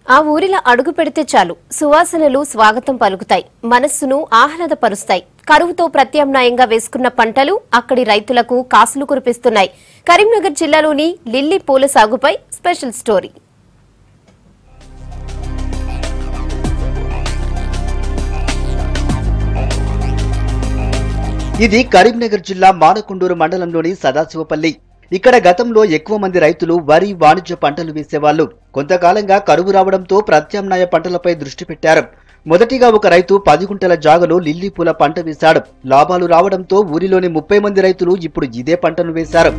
ఆ ఊరిలో అడుగు పెడితే చాలు సువాసనలు స్వాగతం పలుకుతాయి మనస్సును ఆహ్లాదపరుస్తాయి కరువుతో ప్రత్యామ్నాయంగా వేసుకున్న పంటలు అక్కడి రైతులకు కాసులు కురిపిస్తున్నాయి కరీంనగర్ జిల్లాలోని లిల్లీ పూల సాగుపై స్పెషల్ స్టోరీ ఇది కరీంనగర్ జిల్లా మానకొండూరు మండలంలోని సదాశివపల్లి ఇక్కడ గతంలో ఎక్కువ మంది రైతులు వరి వాణిజ్య పంటలు వేసేవాళ్లు కొంతకాలంగా కరువు రావడంతో ప్రత్యామ్నాయ పంటలపై దృష్టి పెట్టారు మొదటిగా ఒక రైతు పది గుంటల జాగలో లిల్లీ పూల పంట వేశాడు లాభాలు రావడంతో ఊరిలోని ముప్పై మంది రైతులు ఇప్పుడు ఇదే పంటను వేశారు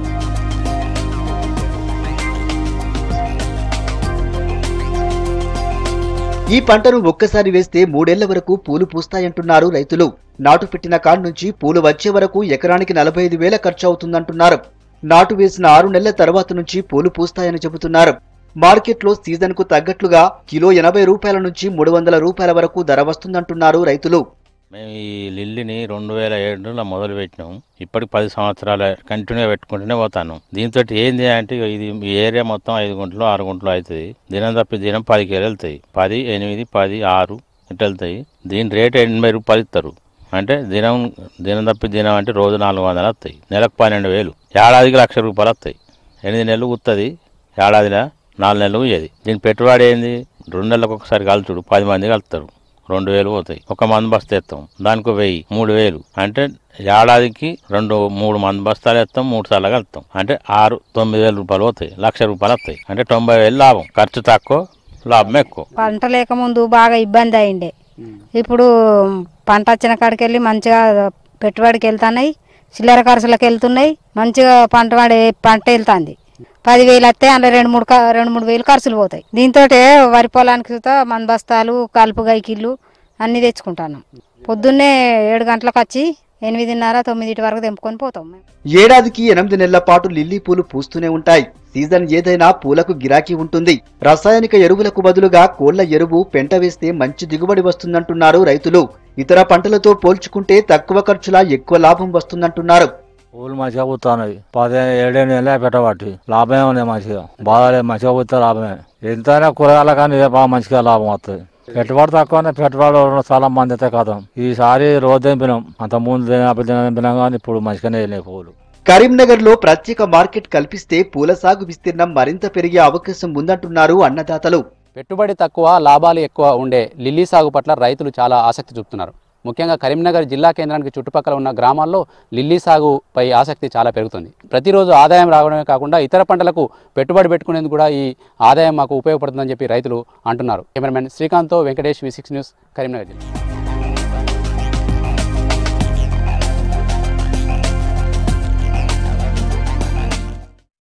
ఈ పంటను ఒక్కసారి వేస్తే మూడేళ్ల వరకు పూలు పూస్తాయంటున్నారు రైతులు నాటు పెట్టిన కాడ నుంచి పూలు వచ్చే వరకు ఎకరానికి నలభై ఐదు వేల ఖర్చు అవుతుందంటున్నారు నాటు వేసిన ఆరు నెలల తర్వాత నుంచి పూలు పూస్తాయని చెబుతున్నారు మార్కెట్లో సీజన్ కు తగ్గట్లుగా కిలో ఎనభై రూపాయల నుంచి మూడు వందల రూపాయల వరకు ధర వస్తుందంటున్నారు రైతులు మేము ఈ లిల్లీని రెండు వేల ఏడులో మొదలు పెట్టినాం ఇప్పటికి పది సంవత్సరాలు కంటిన్యూగా పెట్టుకుంటూనే పోతాను దీంతో ఏంది అంటే ఇగో ఇది ఈ ఏరియా మొత్తం ఐదు గుంటలు ఆరు గుంటలు అవుతుంది దినం తప్పి దినం పది కేలు వెళ్తాయి పది ఎనిమిది పది ఆరు ఇట్లా వెళ్తాయి దీని రేట్ ఎనభై రూపాయలు ఇస్తారు అంటే దినం దినం తప్పి దినం అంటే రోజు నాలుగు వందలు వస్తాయి నెలకు పన్నెండు వేలు ఏడాదికి లక్ష రూపాయలు వస్తాయి ఎనిమిది నెలలు కుత్తది ఏడాదిలో నాలుగు నెలలు ఇయ్యది దీని పెట్టుబడి ఏంది రెండు నెలలకు ఒకసారి కలుచుడు పది మంది కలుస్తారు రెండు వేలు పోతాయి ఒక మంది బస్తా ఎత్తాం దానికి వెయ్యి మూడు వేలు అంటే ఏడాదికి రెండు మూడు మంది బస్తాలు ఎత్తాం మూడు సార్లు కలుస్తాం అంటే ఆరు తొమ్మిది వేల రూపాయలు పోతాయి లక్ష రూపాయలు వస్తాయి అంటే తొంభై వేలు లాభం ఖర్చు తక్కువ లాభం ఎక్కువ పంట లేకముందు బాగా ఇబ్బంది అయిండే ఇప్పుడు పంట వచ్చిన కాడికి వెళ్ళి మంచిగా పెట్టుబడికి వెళ్తున్నాయి చిల్లర ఖర్చులకు వెళ్తున్నాయి మంచిగా పంట పడే పంట వెళ్తుంది పదివేలు వస్తే అందులో రెండు మూడు క- రెండు మూడు వేలు ఖర్చులు పోతాయి దీంతో వరి పొలానికి చూస్తా మన బస్తాలు కలుపు గైకిళ్ళు అన్నీ తెచ్చుకుంటాను పొద్దున్నే ఏడు గంటలకు వచ్చి ఎనిమిదిన్నర తొమ్మిదింటి వరకు తెంపుకొని పోతాం మేము ఏడాదికి ఎనిమిది నెలల పాటు లిల్లీ పూలు పూస్తూనే ఉంటాయి సీజన్ ఏదైనా పూలకు గిరాకీ ఉంటుంది రసాయనిక ఎరువులకు బదులుగా కోళ్ల ఎరువు పెంట వేస్తే మంచి దిగుబడి వస్తుందంటున్నారు రైతులు ఇతర పంటలతో పోల్చుకుంటే తక్కువ ఖర్చులా ఎక్కువ లాభం వస్తుందంటున్నారు పూలు మంచిగా పూస్తున్నాయి పది ఏడేడు నెలలే పెట్టబట్టి లాభమే ఉంది మంచిగా బాగా మంచిగా పూస్తే లాభమే ఎంతైనా కూరగాయల కానీ ఇదే బాగా మంచిగా లాభం వస్తుంది పెట్టుబడి తక్కువనే పెట్టుబడి చాలా మంది అయితే కదా ఈసారి రోజు తెంపినాం అంత ముందు తెంపినాం కానీ ఇప్పుడు మంచిగానే వెళ్ళినాయి పూలు కరీంనగర్ లో ప్రత్యేక మార్కెట్ కల్పిస్తే పూల సాగు విస్తీర్ణం మరింత పెరిగే అవకాశం ఉందంటున్నారు అన్నదాతలు పెట్టుబడి తక్కువ లాభాలు ఎక్కువ ఉండే లిల్లీ సాగు పట్ల రైతులు చాలా ఆసక్తి చూపుతున్నారు ముఖ్యంగా కరీంనగర్ జిల్లా కేంద్రానికి చుట్టుపక్కల ఉన్న గ్రామాల్లో లిల్లీ సాగుపై ఆసక్తి చాలా పెరుగుతుంది ప్రతిరోజు ఆదాయం రావడమే కాకుండా ఇతర పంటలకు పెట్టుబడి పెట్టుకునేందుకు కూడా ఈ ఆదాయం మాకు ఉపయోగపడుతుందని చెప్పి రైతులు అంటున్నారు కెమెరామెన్ శ్రీకాంత్తో Venkatesh V six news Karimnagar జిల్లా